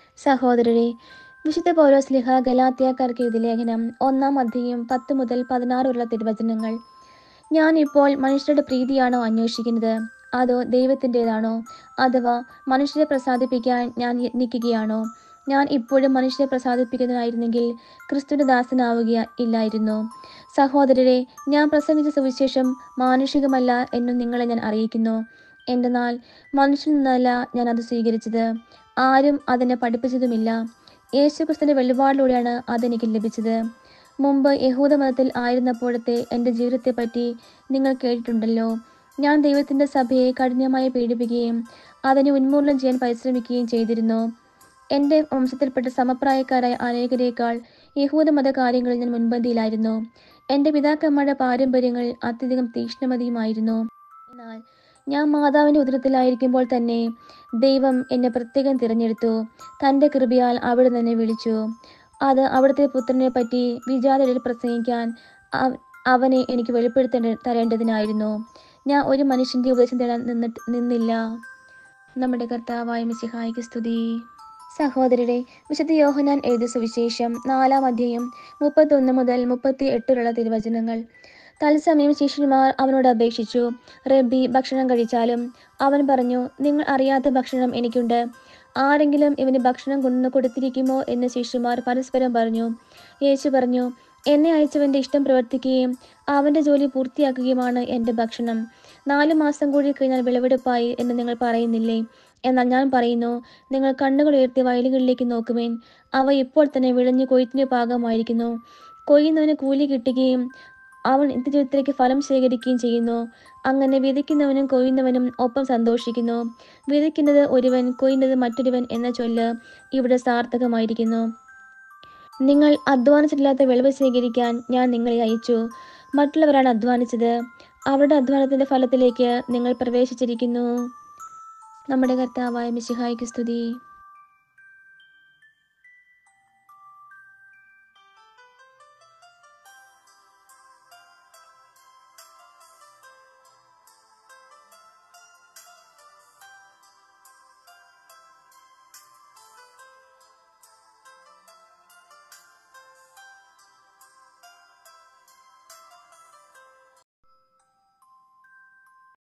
സഹോദരരെ വിശുദ്ധ പൗലോസ്ലിഹ ഗലാത്തിയാക്കാർക്ക് എഴുതിയ ലേഖനം ഒന്നാം അധ്യയം പത്ത് മുതൽ പതിനാറ് വരെയുള്ള തിരുവചനങ്ങൾ ഞാൻ ഇപ്പോൾ മനുഷ്യരുടെ പ്രീതിയാണോ അന്വേഷിക്കുന്നത് അതോ ദൈവത്തിൻ്റെതാണോ അഥവാ മനുഷ്യരെ പ്രസാദിപ്പിക്കാൻ ഞാൻ യത്നിക്കുകയാണോ ഞാൻ ഇപ്പോഴും മനുഷ്യരെ പ്രസാദിപ്പിക്കുന്നതിനായിരുന്നെങ്കിൽ ക്രിസ്തുവിന്റെ ദാസനാവുക ഇല്ലായിരുന്നു സഹോദരരെ ഞാൻ പ്രസംഗിച്ച സുവിശേഷം മാനുഷികമല്ല എന്നും നിങ്ങളെ ഞാൻ അറിയിക്കുന്നു എന്തെന്നാൽ മനുഷ്യൻ നിന്നല്ല ഞാൻ അത് സ്വീകരിച്ചത് ആരും അതിനെ പഠിപ്പിച്ചതുമില്ല യേശുക്രിസ്തുവിന്റെ വെളിപാടിലൂടെയാണ് അതെനിക്ക് ലഭിച്ചത് മുമ്പ് യഹൂദ മതത്തിൽ ആയിരുന്നപ്പോഴത്തെ എൻ്റെ ജീവിതത്തെപ്പറ്റി നിങ്ങൾ കേട്ടിട്ടുണ്ടല്ലോ ഞാൻ ദൈവത്തിൻ്റെ സഭയെ കഠിനമായി പീഡിപ്പിക്കുകയും അതിനെ ഉന്മൂലനം ചെയ്യാൻ പരിശ്രമിക്കുകയും ചെയ്തിരുന്നു എൻ്റെ വംശത്തിൽപ്പെട്ട സമപ്രായക്കാരായ അനേകരേക്കാൾ യഹൂദ മത കാര്യങ്ങളിൽ ഞാൻ മുൻപന്തിയിലായിരുന്നു എൻ്റെ പിതാക്കന്മാരുടെ പാരമ്പര്യങ്ങൾ അത്യധികം തീക്ഷ്ണമതിയുമായിരുന്നു എന്നാൽ ഞാൻ മാതാവിൻ്റെ ഉദരത്തിലായിരിക്കുമ്പോൾ തന്നെ ദൈവം എന്നെ പ്രത്യേകം തിരഞ്ഞെടുത്തു തൻ്റെ കൃപയാൽ അവിടെ തന്നെ വിളിച്ചു അത് അവിടുത്തെ പുത്രനെ പറ്റി വിജാതരിൽ പ്രസംഗിക്കാൻ അവ- അവനെ എനിക്ക് വെളിപ്പെടുത്തേണ്ട തരേണ്ടതിനായിരുന്നു ഞാൻ ഒരു മനുഷ്യന്റെ ഉപദേശം തേടാൻ നിന്നിട്ട് നിന്നില്ല നമ്മുടെ കർത്താവായ മിശിഹായിക്ക് സ്തുതി സഹോദരരെ വിശുദ്ധ യോഹനാൻ എഴുതിയ സുവിശേഷം നാലാം അധ്യായം മുപ്പത്തൊന്ന് മുതൽ മുപ്പത്തി എട്ടിലുള്ള തിരുവചനങ്ങൾ തത്സമയം ശിഷ്യന്മാർ അവനോട് അപേക്ഷിച്ചു റബ്ബി ഭക്ഷണം കഴിച്ചാലും അവൻ പറഞ്ഞു നിങ്ങൾ അറിയാത്ത ഭക്ഷണം എനിക്കുണ്ട് ആരെങ്കിലും ഇവന് ഭക്ഷണം കൊണ്ടു കൊടുത്തിരിക്കുമോ എന്ന് ശിഷ്യന്മാർ പരസ്പരം പറഞ്ഞു യേശു പറഞ്ഞു എന്നെ അയച്ചവന്റെ ഇഷ്ടം പ്രവർത്തിക്കുകയും അവന്റെ ജോലി പൂർത്തിയാക്കുകയുമാണ് എൻ്റെ ഭക്ഷണം നാലു മാസം കൂടി കഴിഞ്ഞാൽ വിളവെടുപ്പായി എന്ന് നിങ്ങൾ പറയുന്നില്ലേ എന്നാൽ ഞാൻ പറയുന്നു നിങ്ങൾ കണ്ണുകൾ ഉയർത്തി വയലുകളിലേക്ക് നോക്കുവേൻ അവ ഇപ്പോൾ തന്നെ വിളഞ്ഞു കൊയ്ത്തിന് പാകമായിരിക്കുന്നു കൊയ്യുന്നവന് കൂലി കിട്ടുകയും അവൻ നിത്യജീവിതത്തിലേക്ക് ഫലം ശേഖരിക്കുകയും ചെയ്യുന്നു അങ്ങനെ വിതയ്ക്കുന്നവനും കൊയ്യുന്നവനും ഒപ്പം സന്തോഷിക്കുന്നു വിതയ്ക്കുന്നത് ഒരുവൻ കൊയ്യുന്നത് മറ്റൊരുവൻ എന്ന ചൊല്ല് ഇവിടെ സാർത്ഥകമായിരിക്കുന്നു നിങ്ങൾ അധ്വാനിച്ചിട്ടില്ലാത്ത വിളവ് സ്വീകരിക്കാൻ ഞാൻ നിങ്ങളെ അയച്ചു മറ്റുള്ളവരാണ് അധ്വാനിച്ചത് അവരുടെ അധ്വാനത്തിന്റെ ഫലത്തിലേക്ക് നിങ്ങൾ പ്രവേശിച്ചിരിക്കുന്നു നമ്മുടെ കർത്താവായ മിശിഹായ്ക്ക് സ്തുതി